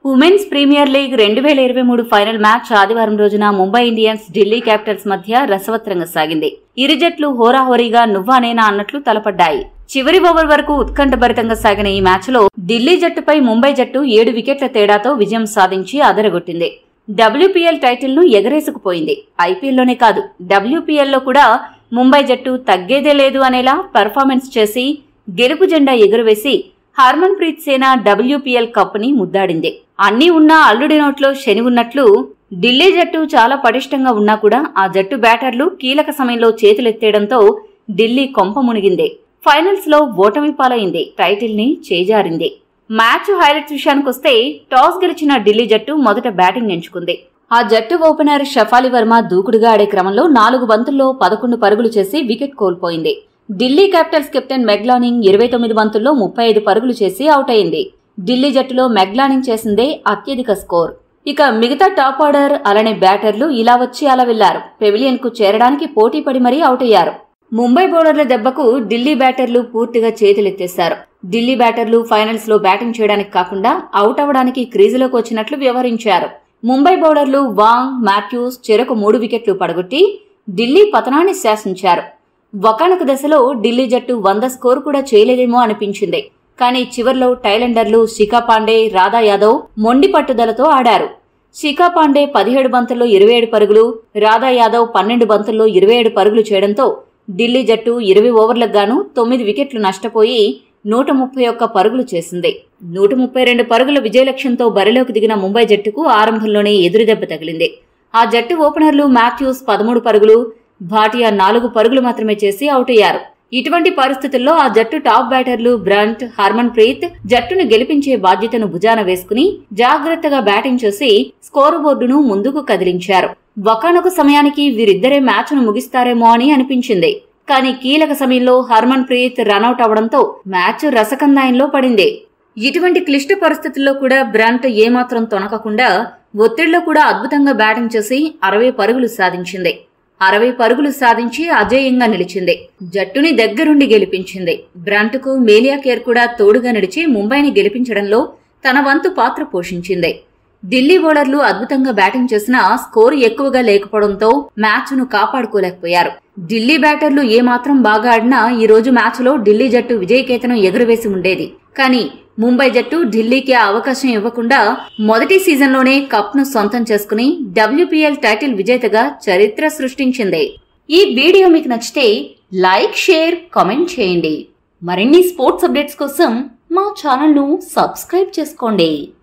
women's premier league రెండు వేల ఇరవై మూడు ఫైనల్ మ్యాచ్ ఆదివారం రోజున ముంబై ఇండియన్స్ ఢిల్లీ క్యాపిటల్స్ మధ్య రసవత్రంగా సాగింది ఇరు జట్లు హోరాహోరీగా నువ్వా నేనా అన్నట్లు తలపడ్డాయి చివరి ఓవర్ వరకు ఉత్కంఠభరితంగా సాగిన ఈ మ్యాచ్లో ఢిల్లీ జట్టుపై ముంబై జట్టు ఏడు వికెట్ల తేడాతో విజయం సాధించి అదరగొట్టింది డబ్ల్యూపీఎల్ టైటిల్ ను ఎగరేసుకుపోయింది ఐపీఎల్లోనే కాదు డబ్ల్యూపీఎల్లో కూడా ముంబై జట్టు తగ్గేదే లేదు అనేలా పెర్ఫార్మెన్స్ చేసి గెలుపు జెండా ఎగురవేసి హర్మన్ ప్రీత్ సేన డబ్ల్యూపీఎల్ కప్ ని ముద్దాడింది అన్నీ ఉన్నా అల్లుడి నోట్లో శని ఉన్నట్లు ఢిల్లీ జట్టు చాలా పటిష్టంగా ఉన్నా కూడా ఆ జట్టు బ్యాటర్లు కీలక సమయంలో చేతులెత్తేయడంతో ఢిల్లీ కొంప మునిగింది ఫైనల్స్ లో ఓటమి పాలైంది టైటిల్ ని చేజారింది మ్యాచ్ హైలైట్స్ విషయానికొస్తే టాస్ గెలిచిన ఢిల్లీ జట్టు మొదట బ్యాటింగ్ ఎంచుకుంది ఆ జట్టు ఓపెనర్ షఫాలి వర్మ దూకుడుగా ఆడే క్రమంలో నాలుగు బంతుల్లో పదకొండు పరుగులు చేసి వికెట్ కోల్పోయింది ఢిల్లీ క్యాపిటల్స్ కెప్టెన్ మెగ్లానింగ్ ఇరవై తొమ్మిది బంతుల్లో ముప్పై ఐదు పరుగులు చేసి అవుట్ అయింది ఢిల్లీ జట్టులో మెగ్లానింగ్ చేసిందే అత్యధిక స్కోర్ ఇక మిగతా టాప్ ఆర్డర్ అలానే బ్యాటర్లు ఇలా వచ్చి అలా వెళ్లారు పెవిలియన్ కు చేరడానికి పోటీ పడి మరీ అవుట్ అయ్యారు ముంబై బౌలర్ల దెబ్బకు ఢిల్లీ బ్యాటర్లు పూర్తిగా చేతులెత్తేశారు ఢిల్లీ బ్యాటర్లు ఫైనల్స్ లో బ్యాటింగ్ చేయడానికి కాకుండా అవుట్ అవ్వడానికి క్రీజులోకి వచ్చినట్లు వ్యవహరించారు ముంబై బౌలర్లు వాంగ్ మాథ్యూస్ చెరకు మూడు వికెట్లు పడగొట్టి ఢిల్లీ పతనాన్ని శాసించారు ఒకనొక దశలో ఢిల్లీ జట్టు వంద స్కోర్ కూడా చేయలేదేమో అనిపించింది కానీ చివర్లో టైలెండర్లు శిఖా పాండే రాధా యాదవ్ మొండి పట్టుదలతో ఆడారు శిఖా పాండే పదిహేడు బంతుల్లో ఇరవై ఏడు పరుగులు రాధా యాదవ్ పన్నెండు బంతుల్లో ఇరవై ఏడు పరుగులు చేయడంతో ఢిల్లీ జట్టు ఇరవై ఓవర్లకు గాను తొమ్మిది వికెట్లు నష్టపోయి నూట ముప్పై ఒక్క పరుగులు చేసింది నూట ముప్పై రెండు పరుగుల విజయ లక్ష్యంతో బరిలోకి దిగిన ముంబై జట్టుకు ఆరంభంలోనే ఎదురుదెబ్బ తగిలింది ఆ జట్టు ఓపెనర్లు మాథ్యూస్ పదమూడు పరుగులు భాటియా నాలుగు పరుగులు మాత్రమే చేసి అవుట్ అయ్యారు ఇటువంటి పరిస్థితుల్లో ఆ జట్టు టాప్ బ్యాటర్లు బ్రంట్ హర్మన్ ప్రీత్ జట్టును గెలిపించే బాధ్యతను భుజాన వేసుకుని జాగ్రత్తగా బ్యాటింగ్ చేసి స్కోరు బోర్డును ముందుకు కదిలించారు ఒకనొక సమయానికి వీరిద్దరే మ్యాచ్ను ముగిస్తారేమో అని అనిపించింది కానీ కీలక సమయంలో హర్మన్ ప్రీత్ రనౌట్ అవడంతో మ్యాచ్ రసకందాయంలో పడింది ఇటువంటి క్లిష్ట పరిస్థితుల్లో కూడా బ్రంట్ ఏమాత్రం తొనకకుండా ఒత్తిడిలో కూడా అద్భుతంగా బ్యాటింగ్ చేసి అరవై పరుగులు సాధించింది అరవై పరుగులు సాధించి అజేయంగా నిలిచింది జట్టుని దగ్గరుండి గెలిపించింది బ్రాంట్కు మేలియా కేర్ కూడా తోడుగా నడిచి ముంబైని గెలిపించడంలో తన వంతు పాత్ర పోషించింది ఢిల్లీ బౌలర్లు అద్భుతంగా బ్యాటింగ్ చేసినా స్కోరు ఎక్కువగా లేకపోవడంతో మ్యాచ్ను కాపాడుకోలేకపోయారు ఢిల్లీ బ్యాటర్లు ఏమాత్రం బాగా ఆడినా ఈ రోజు మ్యాచ్లో ఢిల్లీ జట్టు విజయకేతనం ఎగురవేసి ఉండేది కానీ ముంబై జట్టు ఢిల్లీకి ఆ అవకాశం ఇవ్వకుండా మొదటి సీజన్లోనే కప్ను సొంతం చేసుకుని డబ్ల్యూపీఎల్ టైటిల్ విజేతగా చరిత్ర సృష్టించింది ఈ వీడియో మీకు నచ్చితే లైక్ షేర్ కామెంట్ చేయండి మరిన్ని స్పోర్ట్స్ అప్డేట్స్ కోసం మా ఛానల్ను సబ్స్క్రైబ్ చేసుకోండి